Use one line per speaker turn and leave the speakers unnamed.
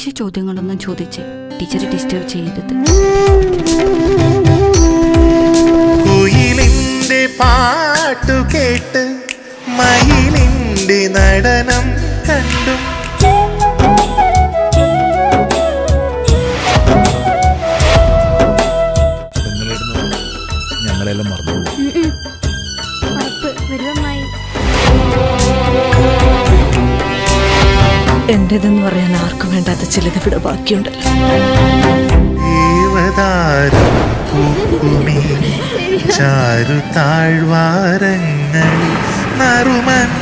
അനാവശ്യ ചോദ്യങ്ങളൊന്നും ചോദിച്ച് ടീച്ചറെ ഡിസ്റ്റർബ് ചെയ്യരുത്
കുയിലിന്റെ പാട്ടു കേട്ട് മയിലിന്റെ നടനം കണ്ടു
നിങ്ങളിടുന്നു ഞങ്ങളെല്ലാം മറന്നു
ഉറപ്പ് വരുവമ്മായി
എന്റേതെന്ന് പറയാൻ ആർക്കും വേണ്ടാത്ത ചിലത് ഇവിടെ ബാക്കിയുണ്ടല്ലോ
ദേവതാരം പൂക്കുമീ ചാരു താഴ്വാരങ്ങളിൽ നറുമഞ്ഞ